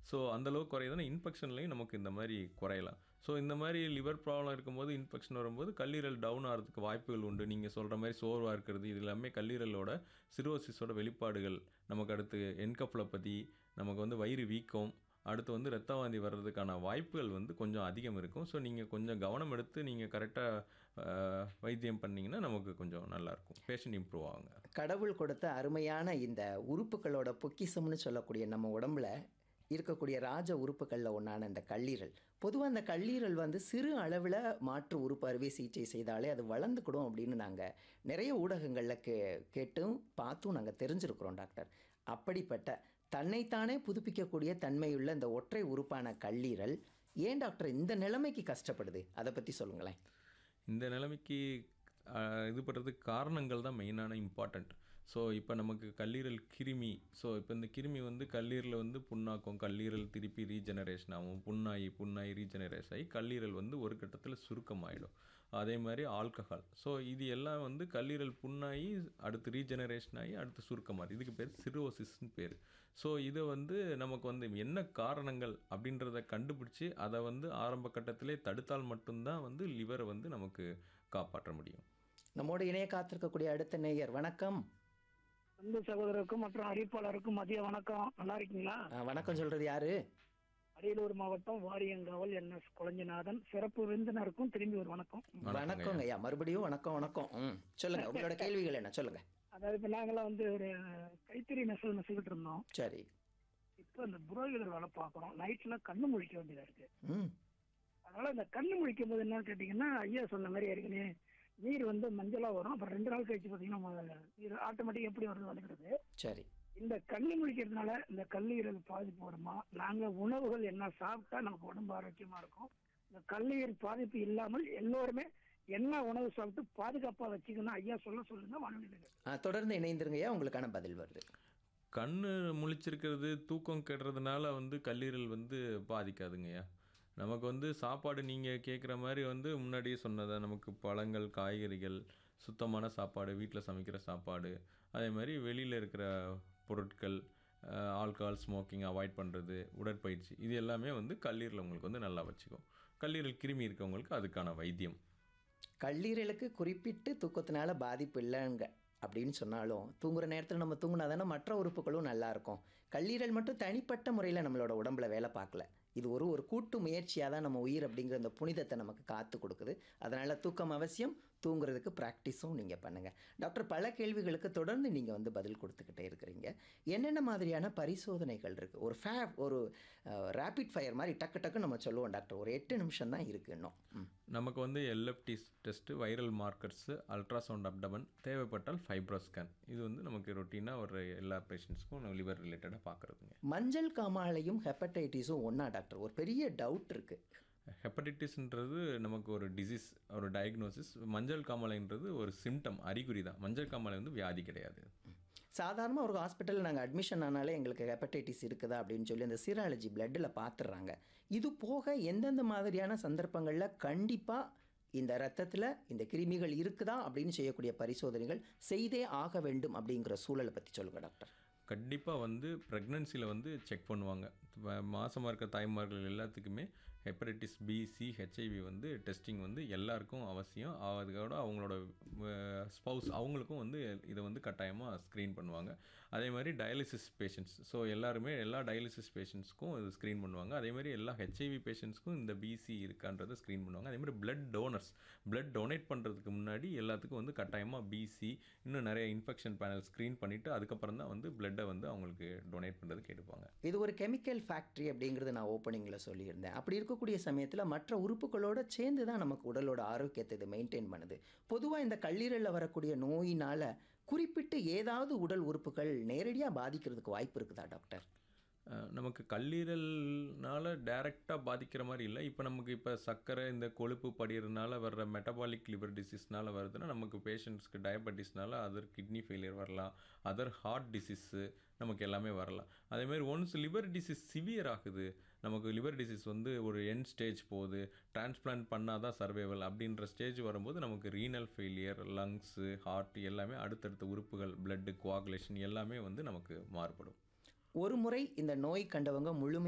so அந்தளவுக்கு குறையுதுன்னா இன்ஃபெக்ஷன்லையும் நமக்கு இந்த மாதிரி குறையலாம் ஸோ இந்த மாதிரி லிவர் ப்ராப்ளம் இருக்கும்போது இன்ஃபெக்ஷன் வரும்போது கல்லீரல் டவுன் ஆகிறதுக்கு வாய்ப்புகள் உண்டு நீங்கள் சொல்கிற மாதிரி சோர்வாக இருக்கிறது இது எல்லாமே கல்லீரலோட சிரோசிஸோட வெளிப்பாடுகள் நமக்கு அடுத்து என்கப்ளப்பதி நமக்கு வந்து வயிறு வீக்கம் அடுத்து வந்து ரத்த வாந்தி வர்றதுக்கான வாய்ப்புகள் வந்து கொஞ்சம் அதிகம் இருக்கும் ஸோ நீங்கள் கொஞ்சம் கவனம் எடுத்து நீங்கள் கரெக்டாக வைத்தியம் பண்ணிங்கன்னா நமக்கு கொஞ்சம் நல்லாயிருக்கும் பேஷண்ட் இம்ப்ரூவ் ஆகுங்க கடவுள் கொடுத்த அருமையான இந்த உறுப்புகளோட பொக்கிஷம்னு சொல்லக்கூடிய நம்ம உடம்புல இருக்கக்கூடிய ராஜ உறுப்புகளில் ஒன்றான இந்த கல்லீரல் பொதுவாக அந்த கல்லீரல் வந்து சிறு அளவில் மாற்று உறுப்பு அறுவை சிகிச்சை செய்தாலே அது வளர்ந்துக்கிடும் அப்படின்னு நாங்கள் நிறைய ஊடகங்களில் கே கேட்டும் பார்த்தும் நாங்கள் தெரிஞ்சிருக்கிறோம் டாக்டர் அப்படிப்பட்ட தன்னைத்தானே புதுப்பிக்கக்கூடிய தன்மையுள்ள இந்த ஒற்றை உறுப்பான கல்லீரல் ஏன் டாக்டர் இந்த நிலைமைக்கு கஷ்டப்படுது அதை பற்றி சொல்லுங்களேன் இந்த நிலைமைக்கு ஆஹ், இது பண்ணுறதுக்கு காரணங்கள் தான் மெயினான இம்பார்ட்டண்ட் ஸோ இப்போ நமக்கு கல்லீரல் கிருமி ஸோ இப்போ இந்த கிருமி வந்து கல்லீரல் வந்து புண்ணாக்கும் கல்லீரல் திருப்பி ரீஜெனரேஷன் ஆகும் புண்ணாகி புண்ணாகி ரீஜெனரேஷன் ஆகி கல்லீரல் வந்து ஒரு கட்டத்தில் சுருக்கமாயிடும் அதே மாதிரி ஆல்கஹால் ஸோ இது எல்லாம் வந்து கல்லீரல் புண்ணாகி அடுத்து ரீஜெனரேஷன் ஆகி அடுத்து சுருக்கமாகுது இதுக்கு பேர் சிரோசிஸ்ன்னு பேர் ஸோ இதை வந்து நமக்கு வந்து என்ன காரணங்கள் அப்படின்றத கண்டுபிடிச்சி அதை வந்து ஆரம்ப கட்டத்திலே தடுத்தால் மட்டும்தான் வந்து லிவரை வந்து நமக்கு காப்பாற்ற முடியும் நம்மோட இணைய காத்திருக்கக்கூடிய அடுத்த நேயர் வணக்கம் அன்பு சகோதரருக்கும் மற்றும் அறிவிப்பாளருக்கும் மதிய வணக்கம் நல்லா இருக்கீங்களா ஆ, வணக்கம் சொல்றது யாரு அரியலூர் மாவட்டம் வாரியங்காவல் என் எஸ் குழஞ்சிநாதன் சிறப்பு விருந்தினருக்கும் திரும்பி ஒரு வணக்கம் வணக்கங்க ஐயா மறுபடியும் வணக்கம் வணக்கம் ம் சொல்லுங்க உங்களோட கேள்விகள் என்ன சொல்லுங்க அதாவது இப்ப நாங்களாம் வந்து ஒரு கைத்தறி நெசவு நெசுக்கிட்டு இருந்தோம் சரி இப்ப இந்த புரோகிதர் வேலை பார்க்கறோம் நைட்ல கண்ணு முழிக்க வேண்டியதா இருக்கு ம் அதனால இந்த கண்ணு முழிக்கும் போது என்னன்னு கேட்டீங்கன்னா ஐயா சொன்ன மாதிரி ஏற்கனவே நீர் வந்து மஞ்சளா வரும் அப்புறம் ரெண்டு நாள் கழிச்சு பாத்தீங்கன்னா ம- நீர் ஆட்டோமேட்டிக் எப்படி வருது வந்துக்கிறது சரி இந்த கண்ணு முழிக்கிறதுனால இந்த கல்லீரல் பாதிப்பு வருமா நாங்க உணவுகள் என்ன சாப்பிட்டா நமக்கு உடம்பு ஆரோக்கியமா இருக்கும் இந்த கல்லீரல் பாதிப்பு இல்லாமல் எல்லோருமே என்ன உணவு சாப்பிட்டு பாதுகாப்பா வச்சுக்கணும் ஐயா சொல்ல சொல்லுங்க வானொலியில் ஆ, தொடர்ந்து இணைந்திருங்க ஐயா உங்களுக்கான பதில் வருது கண்ணு முழிச்சிருக்கிறது தூக்கம் கெடுறதுனால வந்து கல்லீரல் வந்து பாதிக்காதுங்கய்யா நமக்கு வந்து சாப்பாடு நீங்கள் கேட்குற மாதிரி வந்து முன்னாடியே சொன்னதா நமக்கு பழங்கள் காய்கறிகள் சுத்தமான சாப்பாடு வீட்டில் சமைக்கிற சாப்பாடு அதே மாதிரி வெளியில் இருக்கிற பொருட்கள் ஆல்கஹால் ஸ்மோக்கிங் அவாய்ட் பண்ணுறது உடற்பயிற்சி இது எல்லாமே வந்து கல்லீரல் உங்களுக்கு வந்து நல்லா வச்சுக்கும் கல்லீரல் கிருமி இருக்கவங்களுக்கு அதுக்கான வைத்தியம் கல்லீரலுக்கு குறிப்பிட்டு தூக்கத்தினால பாதிப்பு இல்லைங்க அப்படின்னு சொன்னாலும் தூங்குற நேரத்தில் நம்ம தூங்கினா தானே மற்ற உறுப்புகளும் நல்லா இருக்கும் கல்லீரல் மட்டும் தனிப்பட்ட முறையில் நம்மளோட உடம்புல வேலை பார்க்கல இது ஒரு ஒரு கூட்டு முயற்சியாக தான் நம்ம உயிர் அப்படிங்கிற அந்த புனிதத்தை நமக்கு காத்து கொடுக்குது அதனால் தூக்கம் அவசியம் தூங்குறதுக்கு ப்ராக்டிஸும் நீங்கள் பண்ணுங்கள் டாக்டர் பல கேள்விகளுக்கு தொடர்ந்து நீங்கள் வந்து பதில் கொடுத்துக்கிட்டே இருக்கிறீங்க என்னென்ன மாதிரியான பரிசோதனைகள் இருக்குது ஒரு ஃபே ஒரு ரேபிட் ஃபயர் மாதிரி டக்கு டக்கு நம்ம சொல்லுவோம் டாக்டர் ஒரு எட்டு நிமிஷம் தான் இருக்குது இன்னும் ம் நமக்கு வந்து LFT test viral markers ultrasound abdomen தேவைப்பட்டால் ஃபைப்ரோ ஸ்கேன் இது வந்து நமக்கு ரொட்டீனாக ஒரு எல்லா பேஷண்ட்ஸ்க்கும் லிவர் ரிலேட்டடாக பார்க்குறதுங்க மஞ்சள் காமாலையும் ஹெப்படைட்டிஸும் ஒன்றா டாக்டர் ஒரு பெரிய டவுட் இருக்குது ஹெப்படைட்டிஸ்ன்றது நமக்கு ஒரு டிசீஸ் ஒரு டயக்னோசிஸ் மஞ்சள் காமாலைன்றது ஒரு சிம்டம் அறிகுறி தான் மஞ்சள் காமாலை வந்து வியாதி கிடையாது சாதாரணமாக ஒரு ஹாஸ்பிட்டலில் நாங்கள் அட்மிஷன் ஆனாலே எங்களுக்கு ஹெப்படைட்டிஸ் இருக்குதா அப்படின்னு சொல்லி அந்த சீராலஜி பிளட்டில் பார்த்துடுறாங்க இது போக எந்தெந்த மாதிரியான சந்தர்ப்பங்களில் கண்டிப்பாக இந்த ரத்தத்தில் இந்த கிருமிகள் இருக்குதா அப்படின்னு செய்யக்கூடிய பரிசோதனைகள் செய்தே ஆக வேண்டும் அப்படிங்கிற சூழலை பற்றி சொல்லுங்கள் டாக்டர் கண்டிப்பாக வந்து ப்ரெக்னன்சியில் வந்து செக் பண்ணுவாங்க மாசமாக இருக்க தாய்மார்கள் எல்லாத்துக்குமே ஹெப்படைட்டிஸ் பி சி ஹெச்ஐவி வந்து டெஸ்டிங் வந்து எல்லாருக்கும் அவசியம் அதுக்கோட அவங்களோட ஸ்பவுஸ் அவங்களுக்கும் வந்து இதை வந்து கட்டாயமாக ஸ்க்ரீன் பண்ணுவாங்க அதே மாதிரி டயாலிசிஸ் பேஷண்ட்ஸ் ஸோ எல்லாருமே எல்லா டயாலிசிஸ் பேஷண்ட்ஸ்க்கும் இது ஸ்க்ரீன் பண்ணுவாங்க அதே மாதிரி எல்லா ஹெச்ஐவி பேஷண்ட்ஸ்க்கும் இந்த பிசி இருக்கான்றதை ஸ்க்ரீன் பண்ணுவாங்க அதே மாதிரி பிளட் டோனர்ஸ் பிளட் டொனேட் பண்ணுறதுக்கு முன்னாடி எல்லாத்துக்கும் வந்து கட்டாயமாக பிசி இன்னும் நிறைய இன்ஃபெக்ஷன் பேனல் ஸ்க்ரீன் பண்ணிவிட்டு அதுக்கப்புறம் தான் வந்து பிளட்டை வந்து அவங்களுக்கு டொனேட் பண்ணுறது கேட்டுப்பாங்க இது ஒரு கெமிக்கல் ஃபேக்ட்ரி அப்படிங்கிறது நான் ஓப்பனிங்கில் சொல்லியிருந்தேன் அப்படி இருக்கக்கூடிய சமயத்தில் மற்ற உறுப்புகளோட சேர்ந்து தான் நமக்கு உடலோட ஆரோக்கியத்தை இது மெயின்டைன் பண்ணுது பொதுவாக இந்த கல்லீரலில் வரக்கூடிய நோயினால் குறிப்பிட்டு ஏதாவது உடல் உறுப்புகள் நேரடியாக பாதிக்கிறதுக்கு வாய்ப்பு இருக்குதா டாக்டர் அஹ் நமக்கு கல்லீரல்னால டைரெக்டாக பாதிக்கிற மாதிரி இல்லை இப்போ நமக்கு இப்போ சர்க்கரை இந்த கொழுப்பு படிகிறதுனால வர்ற மெட்டபாலிக் லிவர் டிசீஸ்னால வருதுன்னா நமக்கு பேஷண்ட்ஸ்க்கு டயபெட்டிஸ்னால அதர் கிட்னி ஃபெயிலியர் வரலாம் அதர் ஹார்ட் டிசீஸு நமக்கு எல்லாமே வரலாம் அதேமாதிரி ஒன்ஸ் லிவர் டிசீஸ் சிவியர் ஆகுது நமக்கு லிவர் டிசீஸ் வந்து ஒரு என் ஸ்டேஜ் போகுது டிரான்ஸ்பிளான்ட் பண்ணால் தான் சர்வைவல் அப்படின்ற ஸ்டேஜ் வரும்போது நமக்கு ரீனல் ஃபெயிலியர் லங்ஸு ஹார்ட் எல்லாமே அடுத்தடுத்த உறுப்புகள் பிளட்டு coagulation எல்லாமே வந்து நமக்கு மாறுபடும் ஒரு முறை இந்த நோய் கண்டவங்க முழுமை